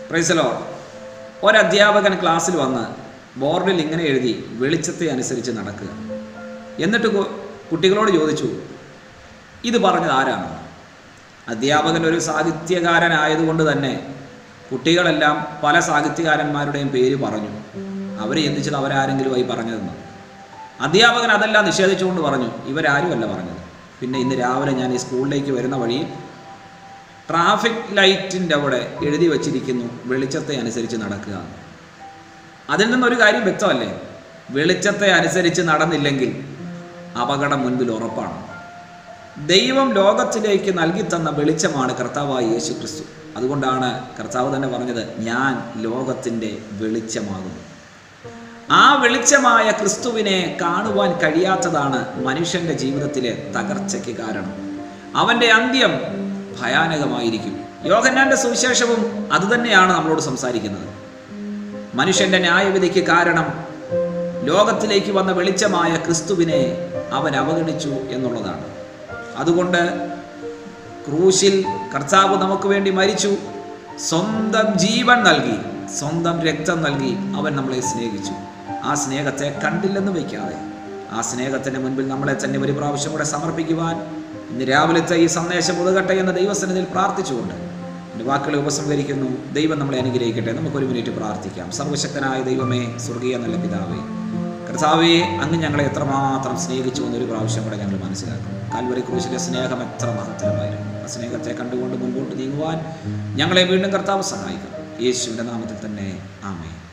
പ്രൈസലോ ഒരധ്യാപകൻ ക്ലാസ്സിൽ വന്ന് ബോർഡിൽ ഇങ്ങനെ എഴുതി വെളിച്ചത്തെ അനുസരിച്ച് നടക്കുക എന്നിട്ട് കു- കുട്ടികളോട് ചോദിച്ചു ഇത് പറഞ്ഞത് ആരാണ് അധ്യാപകൻ ഒരു സാഹിത്യകാരനായതുകൊണ്ട് തന്നെ കുട്ടികളെല്ലാം പല സാഹിത്യകാരന്മാരുടെയും പേര് പറഞ്ഞു അവർ ചിന്തിച്ചത് അവരാരെങ്കിലുമായി പറഞ്ഞതെന്ന് അധ്യാപകൻ അതെല്ലാം നിഷേധിച്ചുകൊണ്ട് പറഞ്ഞു ഇവരാരുമല്ല പറഞ്ഞത് പിന്നെ ഇന്ന് രാവിലെ ഞാൻ ഈ സ്കൂളിലേക്ക് വരുന്ന വഴിയിൽ ട്രാഫിക് ലൈറ്റിൻ്റെ അവിടെ എഴുതി വച്ചിരിക്കുന്നു വെളിച്ചത്തെ അനുസരിച്ച് നടക്കുക എന്ന്. അതിൽ നിന്നൊരു കാര്യം വ്യക്തമല്ലേ വെളിച്ചത്തെ അനുസരിച്ച് നടന്നില്ലെങ്കിൽ അപകടം മുൻപിൽ ഉറപ്പാണ് ദൈവം ലോകത്തിലേക്ക് നൽകി തന്ന വെളിച്ചമാണ് കർത്താവായ യേശു ക്രിസ്തു അതുകൊണ്ടാണ് കർത്താവ് തന്നെ പറഞ്ഞത് ഞാൻ ലോകത്തിൻ്റെ വെളിച്ചമാകുന്നു ആ വെളിച്ചമായ ക്രിസ്തുവിനെ കാണുവാൻ കഴിയാത്തതാണ് മനുഷ്യന്റെ ജീവിതത്തിലെ തകർച്ചയ്ക്ക് കാരണം അവന്റെ അന്ത്യം ഭയാനകമായിരിക്കും യോഹന്നാന്റെ സുവിശേഷവും അതുതന്നെയാണ് നമ്മളോട് സംസാരിക്കുന്നത് മനുഷ്യന്റെ ന്യായവിധിക്ക് കാരണം ലോകത്തിലേക്ക് വന്ന വെളിച്ചമായ ക്രിസ്തുവിനെ അവൻ അവഗണിച്ചു എന്നുള്ളതാണ് അതുകൊണ്ട് ക്രൂശിൽ കർത്താവ് നമുക്ക് വേണ്ടി മരിച്ചു സ്വന്തം ജീവൻ നൽകി സ്വന്തം രക്തം നൽകി അവൻ നമ്മളെ സ്നേഹിച്ചു ആ സ്നേഹത്തെ കണ്ടില്ലെന്ന് വയ്ക്കാതെ ആ സ്നേഹത്തിന് മുൻപിൽ നമ്മളെ തന്നെ ഒരു പ്രാവശ്യം കൂടെ സമർപ്പിക്കുവാൻ ഇന്ന് രാവിലത്തെ ഈ സന്ദേശം ഉതകട്ടെ എന്ന ദൈവസന്നിധിയിൽ പ്രാർത്ഥിച്ചുകൊണ്ട് എൻ്റെ വാക്കുകളെ ഉപസംഹരിക്കുന്നു ദൈവം നമ്മളെ അനുഗ്രഹിക്കട്ടെ നമുക്കൊരു മിനിറ്റ് പ്രാർത്ഥിക്കാം സർവശക്തനായ ദൈവമേ സ്വർഗീയ നല്ല പിതാവേ കർത്താവെ അങ്ങ് ഞങ്ങളെ എത്രമാത്രം സ്നേഹിച്ചു എന്നൊരു പ്രാവശ്യം കൂടെ ഞങ്ങൾ മനസ്സിലാക്കും കാൽവരി ക്രൂശിലെ സ്നേഹം എത്ര മഹത്തരമായിരുന്നു ആ സ്നേഹത്തെ കണ്ടുകൊണ്ട് മുൻപോട്ട് നീങ്ങുവാൻ ഞങ്ങളെ വീണ്ടും കർത്താവ് സഹായിക്കും യേശുവിൻ്റെ നാമത്തിൽ തന്നെ ആമേ